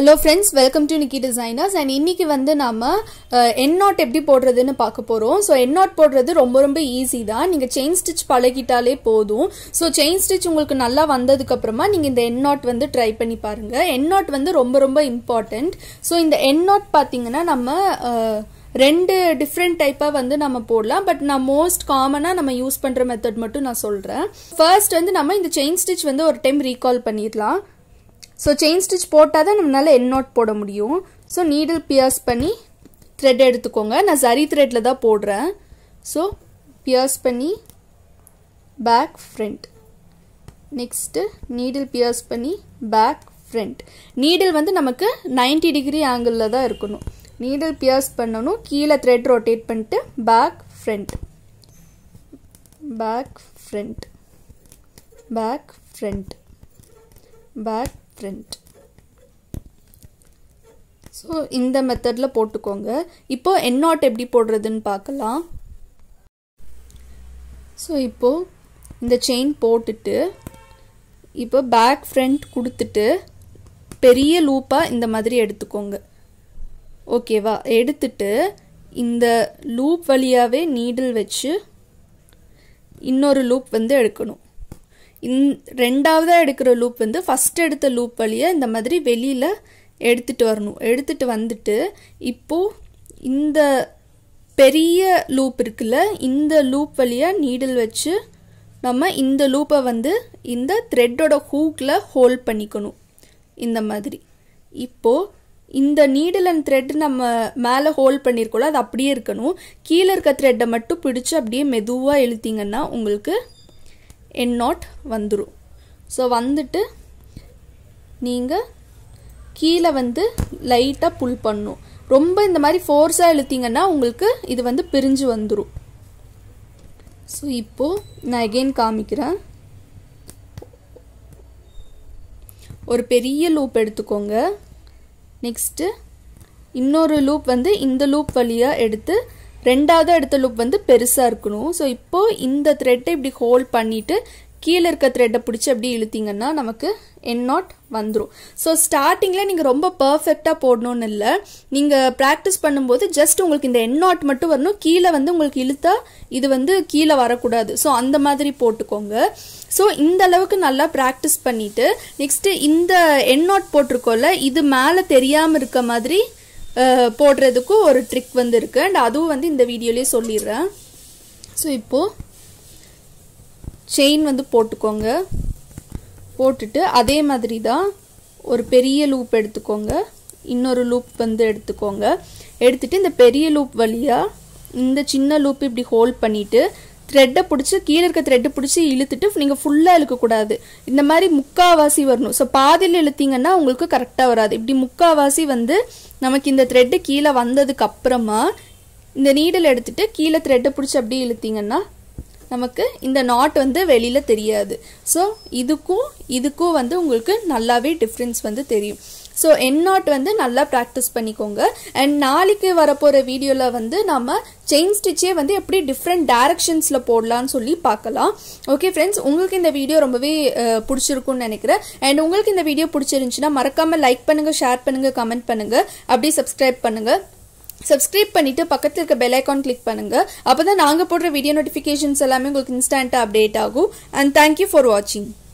hello friends welcome to Nikki designers and இன்னைக்கு வந்து நம்ம என் நாட் எப்படி போடுறதுன்னு பார்க்க போகிறோம் ஸோ என் நாட் போடுறது ரொம்ப ரொம்ப ஈஸி தான் நீங்கள் செயின் ஸ்டிச் பழகிட்டாலே போதும் ஸோ செயின் ஸ்டிச் உங்களுக்கு நல்லா வந்ததுக்கப்புறமா நீங்கள் இந்த என் நாட் வந்து ட்ரை பண்ணி பாருங்கள் என் நாட் வந்து ரொம்ப ரொம்ப இம்பார்ட்டண்ட் ஸோ இந்த என் நாட் பார்த்தீங்கன்னா நம்ம அஹ், ரெண்டு டிஃப்ரெண்ட் டைப்பாக வந்து நம்ம போடலாம் பட் நான் மோஸ்ட் காமனாக நம்ம யூஸ் பண்ணுற மெத்தட் மட்டும் நான் சொல்கிறேன் ஃபர்ஸ்ட் வந்து நம்ம இந்த செயின் ஸ்டிச் வந்து ஒரு டைம் ரீகால் பண்ணிடலாம் ஸோ செயின் ஸ்டிச் போட்டால் தான் நம்மளால் என் நாட் போட முடியும் ஸோ நீடில் பியர்ஸ் பண்ணி த்ரெட் எடுத்துக்கோங்க நான் சரி த்ரெட்டில் தான் போடுறேன் ஸோ பியர்ஸ் பண்ணி back front next needle pierce பண்ணி பேக் ஃப்ரண்ட் நீடில் வந்து நமக்கு 90 டிகிரி ஆங்கிளில் தான் இருக்கணும் நீடில் பியர்ஸ் பண்ணணும் கீழே த்ரெட் ரொட்டேட் பண்ணிட்டு back front back front back front back front so இந்த மெத்தடில் போட்டுக்கோங்க இப்போ என் நாட் எப்படி போடுறதுன்னு பார்க்கலாம் ஸோ இப்போது இந்த செயின் போட்டுட்டு இப்போ பேக் ஃப்ரண்ட் கொடுத்துட்டு பெரிய லூப்பாக இந்த மாதிரி எடுத்துக்கோங்க ஓகேவா எடுத்துட்டு இந்த லூப் வழியாகவே நீடில் வச்சு இன்னொரு லூப் வந்து எடுக்கணும் இன் ரெண்டாவதாக எடுக்கிற லூப் வந்து ஃபஸ்ட் எடுத்த லூப் வழியாக இந்த மாதிரி வெளியில் எடுத்துட்டு வரணும் எடுத்துட்டு வந்துட்டு இப்போது இந்த பெரிய லூப் இருக்குல்ல இந்த லூப் வழியாக நீடில் வச்சு நம்ம இந்த லூப்பை வந்து இந்த த்ரெட்டோட ஹூக்கில் ஹோல்ட் பண்ணிக்கணும் இந்த மாதிரி இப்போது இந்த நீடில் அண்ட் த்ரெட் நம்ம மேலே ஹோல்ட் பண்ணியிருக்கோம்ல அது அப்படியே இருக்கணும் கீழே இருக்க த்ரெட்டை மட்டும் பிடிச்சி அப்படியே மெதுவாக இழுத்தீங்கன்னா உங்களுக்கு என் நாட் வந்துடும் ஸோ வந்துட்டு நீங்கள் கீழே வந்து லைட்டாக புல் பண்ணும் ரொம்ப இந்த மாதிரி ஃபோர்ஸாக இழுத்தீங்கன்னா உங்களுக்கு இது வந்து பிரிஞ்சு வந்துடும் ஸோ இப்போது நான் எகெயின் காமிக்கிறேன் ஒரு பெரிய லூப் எடுத்துக்கோங்க நெக்ஸ்ட்டு இன்னொரு லூப் வந்து இந்த லூப் வழியாக எடுத்து ரெண்டாவது எடுத்த லூப் வந்து பெருசாக இருக்கணும் ஸோ இப்போது இந்த த்ரெட்டை இப்படி ஹோல்ட் பண்ணிவிட்டு கீழே இருக்க த்ரெட்டை பிடிச்சி அப்படி இழுத்தீங்கன்னா நமக்கு என் நாட் வந்துடும் ஸோ ஸ்டார்டிங்கில் நீங்கள் ரொம்ப பர்ஃபெக்டாக போடணும்னு இல்லை நீங்கள் ப்ராக்டிஸ் பண்ணும்போது ஜஸ்ட் உங்களுக்கு இந்த என் நாட் மட்டும் வரணும் கீழே வந்து உங்களுக்கு இழுத்தா இது வந்து கீழே வரக்கூடாது ஸோ அந்த மாதிரி போட்டுக்கோங்க ஸோ இந்த அளவுக்கு நல்லா ப்ராக்டிஸ் பண்ணிவிட்டு நெக்ஸ்ட்டு இந்த என் நாட் போட்டிருக்கோம்ல இது மேலே தெரியாமல் இருக்க மாதிரி அஹ், போடுறதுக்கும் ஒரு ட்ரிக் வந்து இருக்குது அண்ட் அதுவும் வந்து இந்த வீடியோலேயே சொல்லிடுறேன் ஸோ இப்போது செயின் வந்து போட்டுக்கோங்க போட்டுட்டு அதே மாதிரி தான் ஒரு பெரிய லூப் எடுத்துக்கோங்க இன்னொரு லூப் வந்து எடுத்துக்கோங்க எடுத்துட்டு இந்த பெரிய லூப் வழியாக இந்த சின்ன லூப் இப்படி ஹோல்ட் பண்ணிட்டு த்ரெட்டை பிடிச்சி கீழே இருக்க த்ரெட்டை பிடிச்சி இழுத்துட்டு நீங்கள் ஃபுல்லாக இழுக்கக்கூடாது இந்த மாதிரி முக்காவாசி வரணும் ஸோ பாதியில் இழுத்தீங்கன்னா உங்களுக்கு கரெக்டாக வராது இப்படி முக்காவாசி வந்து நமக்கு இந்த த்ரெட்டு கீழே வந்ததுக்கு அப்புறமா இந்த நீடில் எடுத்துட்டு கீழே த்ரெட்டை பிடிச்சி அப்படியே இழுத்தீங்கன்னா நமக்கு இந்த நாட் வந்து வெளியில் தெரியாது ஸோ இதுக்கும் இதுக்கும் வந்து உங்களுக்கு நல்லாவே டிஃப்ரென்ஸ் வந்து தெரியும் ஸோ என் நாட் வந்து நல்லா ப்ராக்டிஸ் பண்ணிக்கோங்க அண்ட் நாளைக்கு வரப்போகிற வீடியோவில் வந்து நம்ம செயின் ஸ்டிச்சே வந்து எப்படி டிஃப்ரெண்ட் டைரக்ஷன்ஸில் போடலான்னு சொல்லி பார்க்கலாம் ஓகே ஃப்ரெண்ட்ஸ் உங்களுக்கு இந்த வீடியோ ரொம்பவே அஹ், பிடிச்சிருக்கும்னு நினைக்கிறேன் அண்ட் உங்களுக்கு இந்த வீடியோ பிடிச்சிருந்துச்சுன்னா மறக்காமல் லைக் பண்ணுங்கள் ஷேர் பண்ணுங்கள் கமெண்ட் பண்ணுங்கள் அப்படியே சப்ஸ்கிரைப் பண்ணுங்கள் சப்ஸ்கிரைப் பண்ணிட்டு பக்கத்தில் இருக்க பெல் ஐக்கான் கிளிக் பண்ணுங்க அப்பதான் நாங்க போடுற வீடியோ நோட்டிஃபிகேஷன்ஸ் எல்லாமே உங்களுக்கு இன்ஸ்டன்ட்டா அப்டேட் ஆகும் அண்ட் தேங்க்யூ ஃபார் வாட்சிங்